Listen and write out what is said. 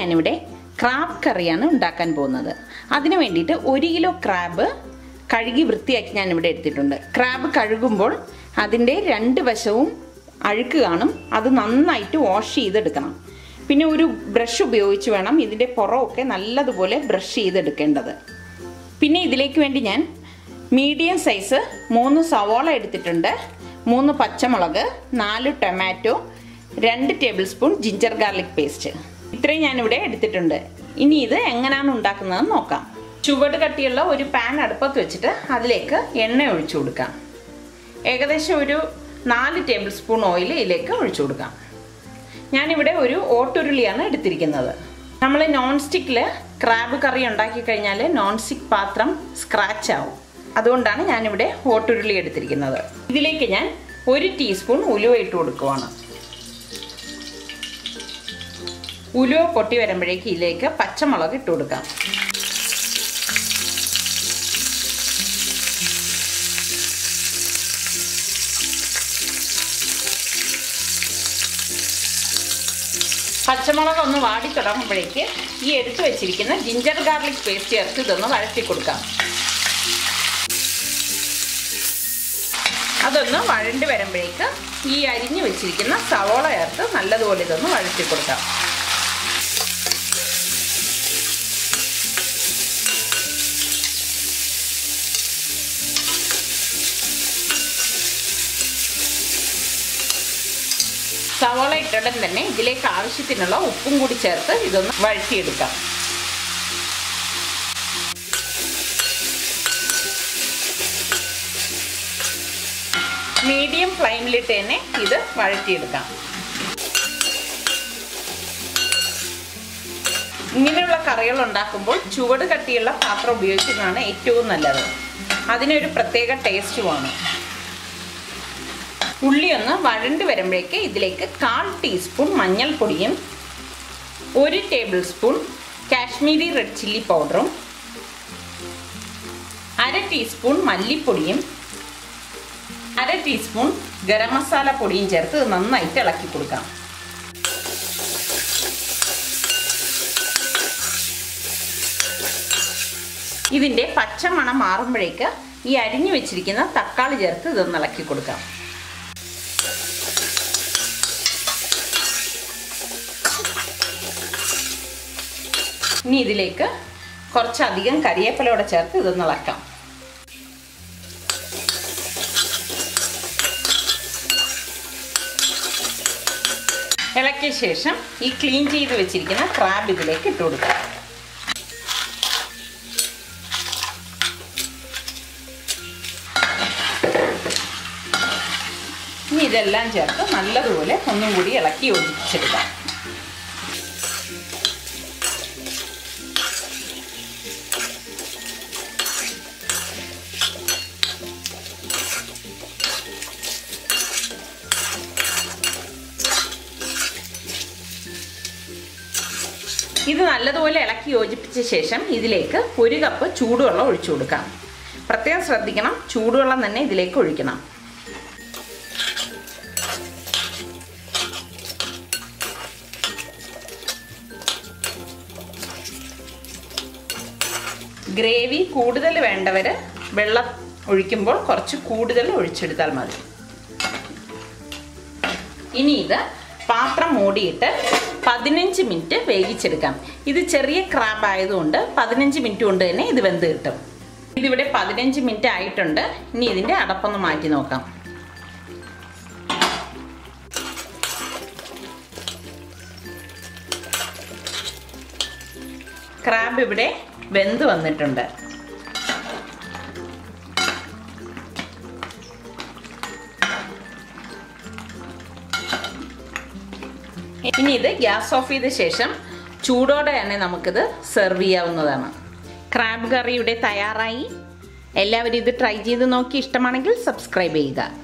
ഞാനിവിടെ ക്രാബ് കറിയാണ് ഉണ്ടാക്കാൻ പോകുന്നത് അതിന് വേണ്ടിയിട്ട് ഒരു കിലോ ക്രാബ് കഴുകി വൃത്തിയാക്കി ഞാൻ ഇവിടെ എടുത്തിട്ടുണ്ട് ക്രാബ് കഴുകുമ്പോൾ അതിൻ്റെ രണ്ട് വശവും അഴുക്ക് കാണും അത് നന്നായിട്ട് വാഷ് ചെയ്തെടുക്കണം പിന്നെ ഒരു ബ്രഷ് ഉപയോഗിച്ച് വേണം ഇതിൻ്റെ പുറമൊക്കെ നല്ലതുപോലെ ബ്രഷ് ചെയ്തെടുക്കേണ്ടത് പിന്നെ ഇതിലേക്ക് വേണ്ടി ഞാൻ മീഡിയം സൈസ് മൂന്ന് സവോള എടുത്തിട്ടുണ്ട് മൂന്ന് പച്ചമുളക് നാല് ടൊമാറ്റോ രണ്ട് tablespoon ginger garlic paste ഇത്രയും ഞാനിവിടെ എടുത്തിട്ടുണ്ട് ഇനി ഇത് എങ്ങനെയാണ് ഉണ്ടാക്കുന്നതെന്ന് നോക്കാം ചുവട് കട്ടിയുള്ള ഒരു പാൻ അടുപ്പത്ത് വെച്ചിട്ട് അതിലേക്ക് എണ്ണ ഒഴിച്ചു കൊടുക്കാം ഏകദേശം ഒരു നാല് ടേബിൾ സ്പൂൺ ഓയിൽ ഇതിലേക്ക് ഒഴിച്ചു കൊടുക്കാം ഞാനിവിടെ ഒരു ഓട്ടുരുളിയാണ് എടുത്തിരിക്കുന്നത് നമ്മൾ നോൺ സ്റ്റിക്കിൽ ക്രാബ് കറി ഉണ്ടാക്കി കഴിഞ്ഞാൽ നോൺ സ്റ്റിക്ക് പാത്രം സ്ക്രാച്ച് ആവും അതുകൊണ്ടാണ് ഞാനിവിടെ ഓട്ടുരുളി എടുത്തിരിക്കുന്നത് ഇതിലേക്ക് ഞാൻ ഒരു ടീസ്പൂൺ ഉലുവ ഇട്ട് കൊടുക്കുവാണ് ഉലുവ പൊട്ടി വരുമ്പോഴേക്ക് ഇതിലേക്ക് പച്ചമുളക് ഇട്ട് കൊടുക്കാം പച്ചമുളക് ഒന്ന് വാടി തുടങ്ങുമ്പോഴേക്ക് ഈ എടുത്തു വെച്ചിരിക്കുന്ന ജിഞ്ചർ ഗാർലിക് പേസ്റ്റ് ചേർത്ത് ഇതൊന്ന് വഴറ്റി കൊടുക്കാം അതൊന്ന് വഴണ്ടി വരുമ്പോഴേക്ക് ഈ അരിഞ്ഞു വെച്ചിരിക്കുന്ന സവോള ചേർത്ത് നല്ലതുപോലെ ഇതൊന്ന് വഴറ്റി കൊടുക്കാം സവോള ഇട്ടുടൻ തന്നെ ഇതിലേക്ക് ആവശ്യത്തിനുള്ള ഉപ്പും കൂടി ചേർത്ത് ഇതൊന്ന് വഴറ്റിയെടുക്കാം മീഡിയം ഫ്ലെയിമിലിട്ട് തന്നെ ഇത് വഴറ്റിയെടുക്കാം ഇങ്ങനെയുള്ള കറികൾ ഉണ്ടാക്കുമ്പോൾ ചുവട് കട്ടിയുള്ള പാത്രം ഉപയോഗിക്കുന്നതാണ് ഏറ്റവും നല്ലത് അതിനൊരു പ്രത്യേക ടേസ്റ്റുമാണ് ഉള്ളി ഒന്ന് വഴണ്ട് വരുമ്പോഴേക്ക് ഇതിലേക്ക് കാൽ ടീസ്പൂൺ മഞ്ഞൾപ്പൊടിയും ഒരു tablespoon Kashmiri red chilli പൗഡറും അര ടീസ്പൂൺ മല്ലിപ്പൊടിയും അര ടീസ്പൂൺ ഗരം മസാല പൊടിയും ചേർത്ത് നന്നായിട്ട് ഇളക്കി കൊടുക്കാം ഇതിൻ്റെ പച്ചമണം മാറുമ്പോഴേക്ക് ഈ അരിഞ്ഞു വെച്ചിരിക്കുന്ന തക്കാളി ചേർത്ത് ഇതൊന്ന് ഇളക്കി കൊടുക്കാം ഇനി ഇതിലേക്ക് കുറച്ചധികം കരിയേപ്പിലയോടെ ചേർത്ത് ഇതൊന്ന് ഇളക്കാം ഇളക്കിയ ശേഷം ഈ ക്ലീൻ ചെയ്ത് വെച്ചിരിക്കുന്ന ക്രാബ് ഇതിലേക്ക് ഇട്ട് കൊടുക്കാം ഇനി ഇതെല്ലാം ചേർത്ത് നല്ലതുപോലെ ഒന്നും കൂടി ഇളക്കി യോജിപ്പിച്ചെടുക്കാം ഇത് നല്ലതുപോലെ ഇളക്കി യോജിപ്പിച്ച ശേഷം ഇതിലേക്ക് ഒരു കപ്പ് ചൂടുവെള്ളം ഒഴിച്ചു കൊടുക്കാം പ്രത്യേകം ശ്രദ്ധിക്കണം ചൂടുവെള്ളം തന്നെ ഇതിലേക്ക് ഒഴിക്കണം ഗ്രേവി കൂടുതൽ വേണ്ടവർ വെള്ളം ഒഴിക്കുമ്പോൾ കുറച്ച് കൂടുതൽ ഒഴിച്ചെടുത്താൽ മതി ഇനി ഇത് പാത്രം മൂടിയിട്ട് പതിനഞ്ച് മിനിറ്റ് വേവിച്ചെടുക്കാം ഇത് ചെറിയ ക്രാബ് ആയതുകൊണ്ട് പതിനഞ്ച് മിനിറ്റ് കൊണ്ട് തന്നെ ഇത് വെന്ത് കിട്ടും ഇതിവിടെ പതിനഞ്ച് മിനിറ്റ് ആയിട്ടുണ്ട് ഇനി ഇതിൻ്റെ അടപ്പൊന്ന് മാറ്റി നോക്കാം ക്രാബ് ഇവിടെ വെന്ത് വന്നിട്ടുണ്ട് ഇനി ഇത് ഗ്യാസ് ഓഫ് ചെയ്ത ശേഷം ചൂടോടെ തന്നെ നമുക്കിത് സെർവ് ചെയ്യാവുന്നതാണ് ക്രാബ് കറി ഇവിടെ തയ്യാറായി എല്ലാവരും ഇത് ട്രൈ ചെയ്ത് നോക്കി ഇഷ്ടമാണെങ്കിൽ സബ്സ്ക്രൈബ് ചെയ്യുക